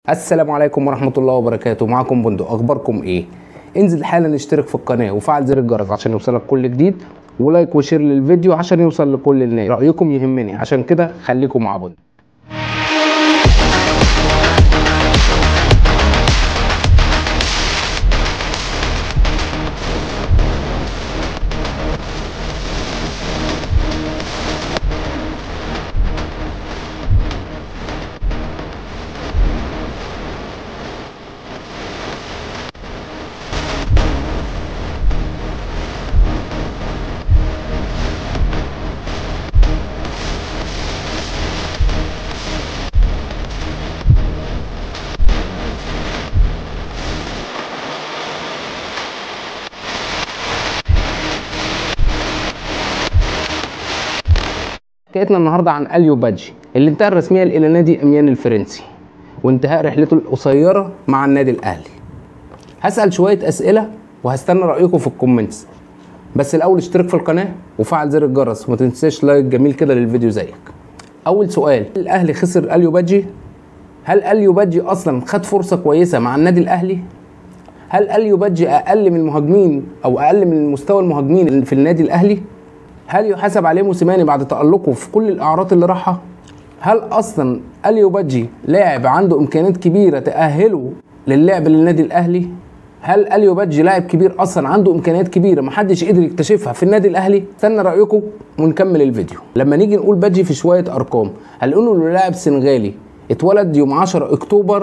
السلام عليكم ورحمة الله وبركاته معكم بندق أخباركم إيه؟ انزل حالا اشترك في القناة وفعل زر الجرس عشان يوصلك كل جديد ولايك وشير للفيديو عشان يوصل لكل الناس رأيكم يهمني عشان كده خليكم مع بندق حكايتنا النهارده عن اليو بادجي اللي انتقل رسميا الى نادي اميان الفرنسي وانتهاء رحلته القصيره مع النادي الاهلي هسال شويه اسئله وهستنى رايكم في الكومنتس بس الاول اشترك في القناه وفعل زر الجرس وما تنساش لايك جميل كده للفيديو زيك اول سؤال الاهلي خسر اليو بادجي هل اليو بادجي اصلا خد فرصه كويسه مع النادي الاهلي هل اليو بادجي اقل من المهاجمين او اقل من مستوى المهاجمين في النادي الاهلي هل يحاسب عليه موسيماني بعد تألقه في كل الإعارات اللي راحها؟ هل أصلا أليو بادجي لاعب عنده إمكانيات كبيرة تأهله للعب للنادي الأهلي؟ هل أليو بادجي لاعب كبير أصلا عنده إمكانيات كبيرة محدش قدر يكتشفها في النادي الأهلي؟ استنى رأيكم ونكمل الفيديو. لما نيجي نقول بادجي في شوية أرقام، هنقول إنه لاعب سنغالي اتولد يوم 10 أكتوبر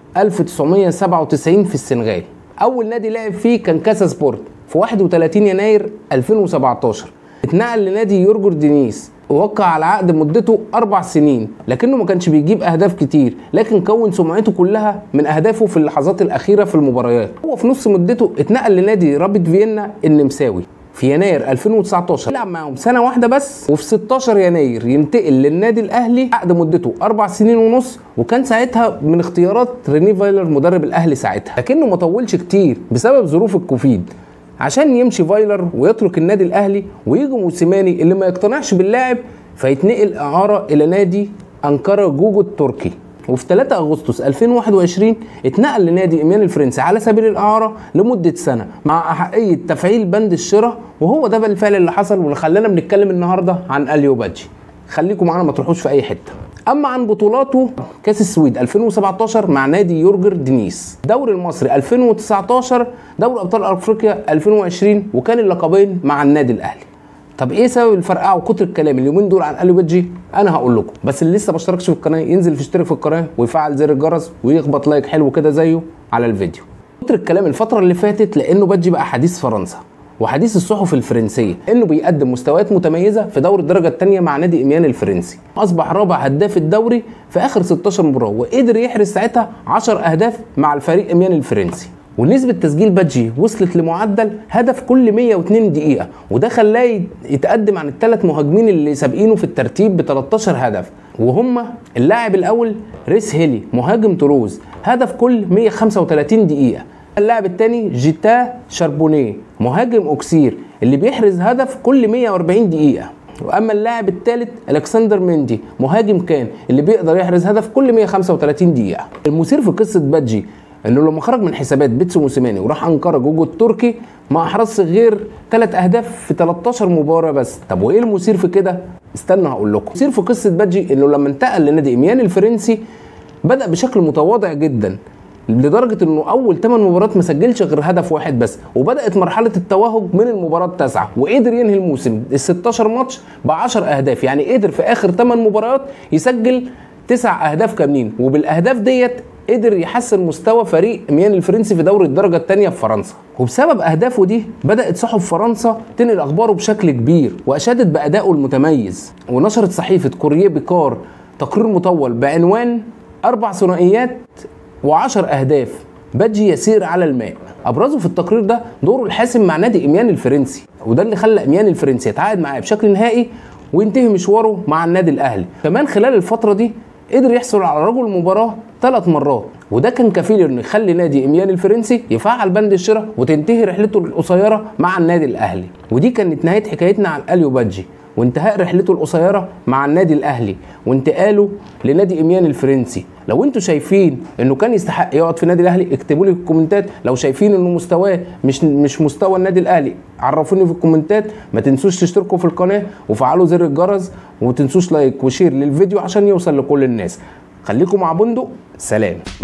1997 في السنغال. أول نادي لعب فيه كان كاسا سبورت في 31 يناير 2017 اتنقل لنادي يورجر دينيس ووقع على عقد مدته اربع سنين لكنه ما كانش بيجيب اهداف كتير لكن كون سمعته كلها من اهدافه في اللحظات الاخيره في المباريات هو في نص مدته اتنقل لنادي رابط فيينا النمساوي في يناير 2019 لعب معاهم سنه واحده بس وفي 16 يناير ينتقل للنادي الاهلي عقد مدته اربع سنين ونص وكان ساعتها من اختيارات ريني فايلر مدرب الاهلي ساعتها لكنه ما طولش كتير بسبب ظروف الكوفيد عشان يمشي فايلر ويترك النادي الاهلي ويجي موسيماني اللي ما يقتنعش باللاعب فيتنقل اعاره الى نادي انقره جوجو التركي وفي 3 اغسطس 2021 اتنقل لنادي ايمان الفرنسي على سبيل الاعاره لمده سنه مع احقيه تفعيل بند الشراء وهو ده بالفعل اللي حصل واللي خلانا بنتكلم النهارده عن اليو بادجي خليكم معانا ما تروحوش في اي حته اما عن بطولاته كاس السويد 2017 مع نادي يورجر دينيس الدوري المصري 2019 دوري ابطال افريقيا 2020 وكان اللقبين مع النادي الاهلي طب ايه سبب الفرقعه وكتر الكلام اليومين دول عن اليو بادجي انا هقول لكم بس اللي لسه ما اشتركش في القناه ينزل يشترك في القناه ويفعل زر الجرس ويخبط لايك حلو كده زيه على الفيديو كتر الكلام الفتره اللي فاتت لانه بادجي بقى حديث فرنسا وحديث الصحف الفرنسيه انه بيقدم مستويات متميزه في دوري الدرجه الثانيه مع نادي اميان الفرنسي اصبح رابع هداف الدوري في اخر 16 مباراه وقدر يحرز ساعتها 10 اهداف مع الفريق اميان الفرنسي ونسبة تسجيل بادجي وصلت لمعدل هدف كل 102 دقيقة وده خلاه يتقدم عن الثلاث مهاجمين اللي سابقينه في الترتيب ب 13 هدف وهم اللاعب الأول ريس هيلي مهاجم تولوز هدف كل 135 دقيقة اللاعب الثاني جيتا شاربونيه مهاجم اوكسير اللي بيحرز هدف كل 140 دقيقه واما اللاعب الثالث الكسندر مندي مهاجم كان اللي بيقدر يحرز هدف كل 135 دقيقه المثير في قصه بادجي انه لما خرج من حسابات بيتسو موسيماني وراح انقره جوجو التركي ما احرزش غير ثلاث اهداف في 13 مباراه بس طب وايه المثير في كده استنى هقول لكم المثير في قصه بادجي انه لما انتقل لنادي اميان الفرنسي بدا بشكل متواضع جدا لدرجه انه اول 8 مباريات ما سجلش غير هدف واحد بس وبدات مرحله التوهج من المباراه التاسعه وقدر ينهي الموسم ال 16 ماتش ب 10 اهداف يعني قدر في اخر 8 مباريات يسجل 9 اهداف كاملين وبالاهداف ديت قدر يحسن مستوى فريق ميان الفرنسي في دوري الدرجه الثانيه في فرنسا وبسبب اهدافه دي بدات صحف فرنسا تنقل اخباره بشكل كبير واشادت بادائه المتميز ونشرت صحيفه كوريه بيكار تقرير مطول بعنوان اربع ثنائيات و10 اهداف بادجي يسير على الماء ابرزه في التقرير ده دوره الحاسم مع نادي اميان الفرنسي وده اللي خلى اميان الفرنسي يتعاقد معاه بشكل نهائي وينتهي مشواره مع النادي الاهلي كمان خلال الفتره دي قدر يحصل على رجل المباراه ثلاث مرات وده كان كفيل انه يخلي نادي اميان الفرنسي يفعل بند الشراء وتنتهي رحلته القصيره مع النادي الاهلي ودي كانت نهايه حكايتنا عن اليو بادجي وانتهاء رحلته القصيره مع النادي الاهلي وانتقاله لنادي اميان الفرنسي لو انتوا شايفين انه كان يستحق يقعد في النادي الاهلي اكتبوا لي في الكومنتات لو شايفين انه مستواه مش مش مستوى النادي الاهلي عرفوني في الكومنتات ما تنسوش تشتركوا في القناه وفعلوا زر الجرس وما تنسوش لايك وشير للفيديو عشان يوصل لكل الناس خليكم مع بندق سلام